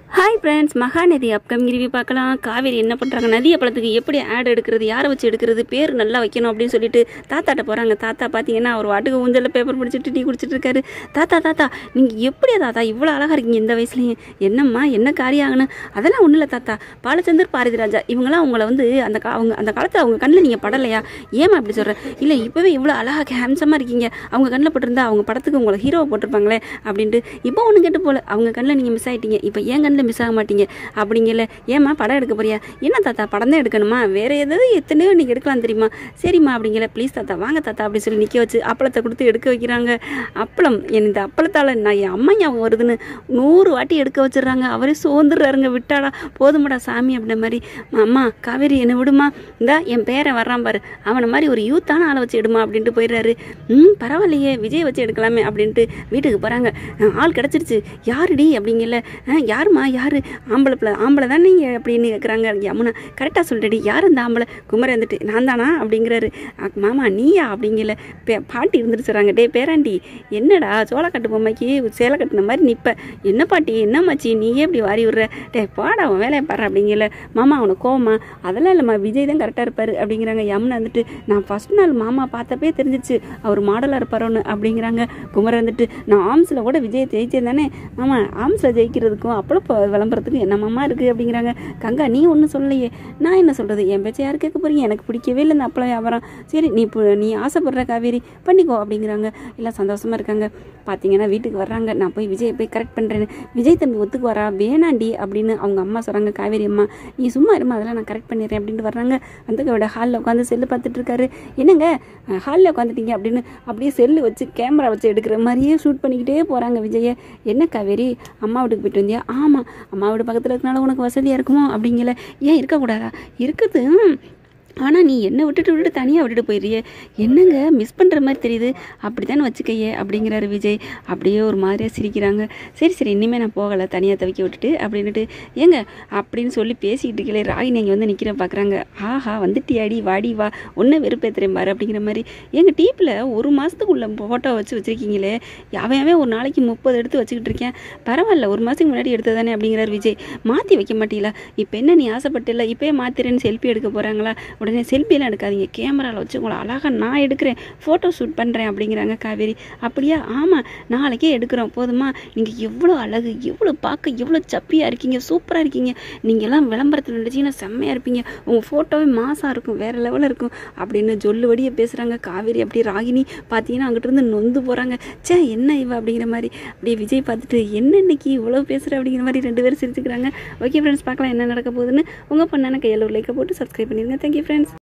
Hi friends Mahanadi upcoming review பார்க்கலாம் காவேரி என்ன பண்ணுறாங்க நதிய பழத்துக்கு எப்படி ஆட் எடுக்கிறது யாரை வச்சு எடுக்கிறது பேர் நல்லா வைக்கணும் அப்படின்னு சொல்லிட்டு தாத்தாட்ட போகிறாங்க தாத்தா பார்த்தீங்கன்னா அவர் வாட்டுக்கு ஊஞ்சலில் பேப்பர் பிடிச்சிட்டு டீ குடிச்சிட்டு இருக்காரு தாத்தா தாத்தா நீங்கள் எப்படியா தாத்தா இவ்வளோ அழகாக இருக்கீங்க இந்த வயசுலேயும் என்னம்மா என்ன காரியம் ஆகணும் அதெல்லாம் ஒன்றும் இல்லை தாத்தா பாலச்சந்தர் பாரதி ராஜா இவங்களாம் உங்களை வந்து அந்த கா அவங்க அந்த காலத்தில் அவங்க கண்ணில் நீங்கள் படலையா ஏமா அப்படி சொல்கிறேன் இல்லை இப்போவே இவ்வளோ அழகாக ஹேண்ட்ஸமாக இருக்கீங்க அவங்க கண்ணில் போட்டிருந்தா அவங்க படத்துக்கு உங்களை ஹீரோவை போட்டிருப்பாங்களே அப்படின்ட்டு இப்போ ஒன்றும் கேட்டு போல அவங்க கண்ணில் நீங்கள் மிஸ் ஆயிட்டீங்க இப்போ என் கண்ணில் மிஸ் ஆக மாட்டீங்க அப்படிங்கல ஏம்மா படம் எடுக்க போறியா என்ன தாத்தா படம் தான் எடுக்கணுமா வேற ஏதாவது எத்தனையோ நீங்கள் எடுக்கலாம் தெரியுமா சரிம்மா அப்படிங்கல ப்ளீஸ் தாத்தா வாங்க தாத்தா அப்படி சொல்லி நிற்க வச்சு அப்பளத்தை கொடுத்து எடுக்க வைக்கிறாங்க அப்பளம் என் இந்த அப்பளத்தால் நான் என் அம்மா ஞாபகம் வருதுன்னு நூறு வாட்டி எடுக்க வச்சிடுறாங்க அவரே சோர்ந்துடுறாருங்க விட்டாடா போதுமாடா சாமி அப்படின்ற மாதிரி அம்மா காவேரி என்னை விடுமா இந்தா என் பேரன் வர்றான் பாரு அவனை மாதிரி ஒரு யூத்தான ஆளை வச்சு எடுமா அப்படின்ட்டு போயிடுறாரு ம் பரவாயில்லையே விஜய் வச்சு எடுக்கலாமே அப்படின்ட்டு வீட்டுக்கு போகிறாங்க ஆள் கிடச்சிருச்சு யாருடி அப்படிங்கல "ஆ, யாரும்மா யாரு ஆம்பளை பிள்ளை ஆம்பளை தானே நீங்கள் அப்படின்னு கேட்குறாங்க யமுனா கரெக்டாக சொல்லிட்டடி யார் அந்த ஆம்பளை குமரன் வந்துட்டு நான் தானா அப்படிங்கிறாரு "அ, மாமா நீயா அப்படிங்கல பே பாட்டி இருந்துருச்சுறாங்க டே பேராண்டி என்னடா சோளக்கட்டு பொம்மைக்கு சேலை கட்டின மாதிரி நிற்ப என்ன பாட்டி என்ன மச்சி நீயே இப்படி வாரி விடுற டே பாடா அவன் வேலையை பாரு அப்படிங்கல மாமா அவனுக்கு கோவமா அதெல்லாம் இல்லைம்மா விஜய் தான் கரெக்டாக இருப்பார் அப்படிங்கிறாங்க யமுனா வந்துட்டு நான் ஃபர்ஸ்ட் நாள் மாமா பார்த்தப்பே தெரிஞ்சிச்சு அவர் மாடலாக இருப்பாரோன்னு அப்படிங்கிறாங்க குமரன் வந்துட்டு நான் ஆம்ஸில் கூட விஜய் ஜெயிச்சேன் தானே மாமா ஆம்ஸில் ஜெயிக்கிறதுக்கும் அப்பளம் ப- விளம்பரத்துக்கும் என்ன மாமா இருக்குது அப்படிங்கிறாங்க கங்கா நீ ஒன்றும் சொல்லலையே நான் என்ன சொல்கிறது என் பேச்சை யார் கேட்க போறீங்க எனக்கு பிடிக்கவே இல்லை இந்த அப்பளம் வியாபாரம் சரி நீ இப்போ நீ ஆசைப்படுற காவேரி பண்ணிக்கோ அப்படிங்கிறாங்க எல்லாம் சந்தோஷமாக இருக்காங்க பார்த்தீங்கன்னா வீட்டுக்கு வர்றாங்க நான் போய் விஜய் போய் கரெக்ட் பண்ணுறேன்னு விஜய் தம்பி ஒத்துக்கு வரா வேணாண்டி அப்படின்னு அவங்க அம்மா சொல்கிறாங்க காவேரி அம்மா நீ சும்மா இருமா அதெல்லாம் நான் கரெக்ட் பண்ணிடுறேன் அப்படின்ட்டு வர்றாங்க வந்து ஹாலில் உட்காந்து செல்லு பார்த்துட்டு இருக்காரு என்னங்க ஹாலில் உட்காந்துட்டீங்க அப்படின்னு அப்படியே செல்லு வச்சு கேமரா வச்சு எடுக்கிற மாதிரியே ஷூட் பண்ணிக்கிட்டே போகிறாங்க விஜயை என்ன காவேரி அம்மா வீட்டுக்கு போயிட்டு வந்தியா ஆமாம் அம்மா வீடு பக்கத்தில் இருக்கனால உனக்கு வசதியாக இருக்குமோ அப்படிங்கல ஏன் இருக்கக்கூடாதா இருக்குது ம். ஆனால் நீ என்னை விட்டுட்டு விட்டுட்டு தனியாக விட்டுட்டு போயிடுறியே என்னங்க மிஸ் பண்ணுற மாதிரி தெரியுது அப்படி தானே வச்சுக்கையே அப்படிங்கிறாரு விஜய் அப்படியே ஒரு மாதிரியாக சிரிக்கிறாங்க சரி சரி இனிமேல் நான் போகலை தனியாக தவிக்க விட்டுட்டு அப்படின்னுட்டு ஏங்க அப்படின்னு சொல்லி பேசிக்கிட்டு இருக்கலே ராகி நீங்கள் வந்து நிற்கிற பார்க்குறாங்க ஆஹா வந்துட்டியாடி வாடி வா ஒன்றை வெறுப்பேத்துறேன் பாரு அப்படிங்கிற மாதிரி எங்கள் டீப்பில் ஒரு மாதத்துக்குள்ள ஃபோட்டோ வச்சு வச்சுருக்கீங்களே அவன் அவன் ஒரு நாளைக்கு முப்பது எடுத்து வச்சுக்கிட்டு இருக்கேன் பரவாயில்ல ஒரு மாதத்துக்கு முன்னாடி எடுத்ததானே அப்படிங்கிறார் விஜய் மாற்றி வைக்க மாட்டீங்களா இப்போ என்ன நீ ஆசைப்பட்டில்ல இப்போயே மாத்திரேன்னு செல்ஃபி எடுக்க போகிறாங்களா உடனே செல்ஃபியெல்லாம் எடுக்காதீங்க கேமராவில் வச்சு உங்களை அழகாக நான் எடுக்கிறேன் ஃபோட்டோ ஷூட் பண்ணுறேன் அப்படிங்கிறாங்க காவேரி அப்படியா ஆமாம் நாளைக்கே எடுக்கிறோம் போதுமா நீங்கள் எவ்வளோ அழகு எவ்வளோ பார்க்க எவ்வளோ சப்பியாக இருக்கீங்க சூப்பராக இருக்கீங்க நீங்கள்லாம் விளம்பரத்தில் நடிச்சிங்கன்னா செம்மையாக இருப்பீங்க உங்கள் ஃபோட்டோவே மாசாக இருக்கும் வேறு லெவலில் இருக்கும் அப்படின்னு ஜொல்லுவடியே பேசுகிறாங்க காவேரி அப்படியே ராகினி பார்த்தீங்கன்னா அங்கிட்ட இருந்து நொந்து போகிறாங்க ச்சே என்ன இவ அப்படிங்கிற மாதிரி அப்படியே விஜய் பார்த்துட்டு என்ன இன்னைக்கு இவ்வளோ பேசுகிற அப்படிங்கிற மாதிரி ரெண்டு பேரும் சிரிச்சுக்கிறாங்க ஓகே ஃப்ரெண்ட்ஸ் பார்க்கலாம் என்ன நடக்க போகுதுன்னு உங்கள் பொண்ணான கையில் ஒரு லைக்கை போட்டு சப்ஸ்கிரைப் பண்ணிடுங்க தேங்க்யூ ஃப்ரெண்ட்ஸ்